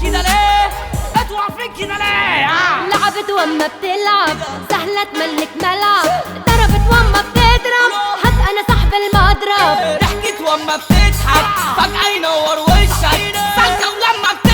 كده ليه بتوقفين كده ليه آه. لعبت وما بتلعب سهلة تملك ملعب ضربت وما بتضرب حتى انا صاحب المضرب ضحكت وما بتضحك فجأة ينور وشك فجأة ولما بتضحك